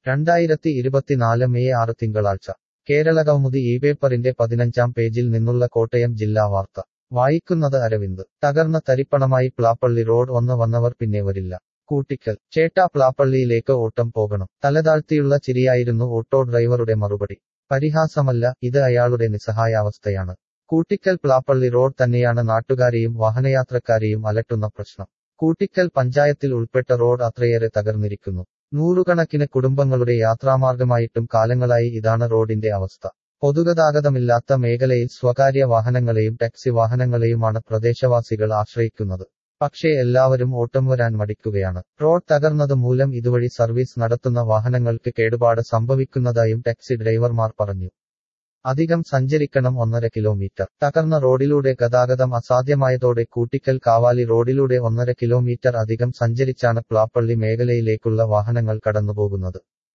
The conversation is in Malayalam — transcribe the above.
രണ്ടായിരത്തി ഇരുപത്തിനാല് മെയ് ആറ് തിങ്കളാഴ്ച കേരള കൗമുദി ഈ പേപ്പറിന്റെ പതിനഞ്ചാം പേജിൽ നിന്നുള്ള കോട്ടയം ജില്ലാ വാർത്ത വായിക്കുന്നത് അരവിന്ദ് തകർന്ന തരിപ്പണമായി പ്ലാപ്പള്ളി റോഡ് ഒന്ന് വന്നവർ പിന്നെ വരില്ല കൂട്ടിക്കൽ ചേട്ടാ പ്ലാപ്പള്ളിയിലേക്ക് ഓട്ടം പോകണം തലതാഴ്ത്തിയുള്ള ചിരിയായിരുന്നു ഓട്ടോ ഡ്രൈവറുടെ മറുപടി പരിഹാസമല്ല ഇത് അയാളുടെ നിസ്സഹായാവസ്ഥയാണ് കൂട്ടിക്കൽ പ്ലാപ്പള്ളി റോഡ് തന്നെയാണ് നാട്ടുകാരെയും വാഹനയാത്രക്കാരെയും അലട്ടുന്ന പ്രശ്നം കൂട്ടിക്കൽ പഞ്ചായത്തിൽ ഉൾപ്പെട്ട റോഡ് അത്രയേറെ തകർന്നിരിക്കുന്നു നൂറുകണക്കിന് കുടുംബങ്ങളുടെ യാത്രാമാർഗമായിട്ടും കാലങ്ങളായി ഇതാണ് റോഡിന്റെ അവസ്ഥ പൊതുഗതാഗതമില്ലാത്ത മേഖലയിൽ സ്വകാര്യ വാഹനങ്ങളെയും ടാക്സി വാഹനങ്ങളെയുമാണ് പ്രദേശവാസികൾ ആശ്രയിക്കുന്നത് പക്ഷേ എല്ലാവരും ഓട്ടം വരാൻ മടിക്കുകയാണ് റോഡ് തകർന്നത് മൂലം ഇതുവഴി സർവീസ് നടത്തുന്ന വാഹനങ്ങൾക്ക് കേടുപാട് സംഭവിക്കുന്നതായും ടാക്സി ഡ്രൈവർമാർ പറഞ്ഞു അധികം സഞ്ചരിക്കണം ഒന്നര കിലോമീറ്റർ തകർന്ന റോഡിലൂടെ ഗതാഗതം അസാധ്യമായതോടെ കൂട്ടിക്കൽ കാവാലി റോഡിലൂടെ ഒന്നര കിലോമീറ്റർ അധികം സഞ്ചരിച്ചാണ് പ്ലാപ്പള്ളി മേഖലയിലേക്കുള്ള വാഹനങ്ങൾ കടന്നുപോകുന്നത്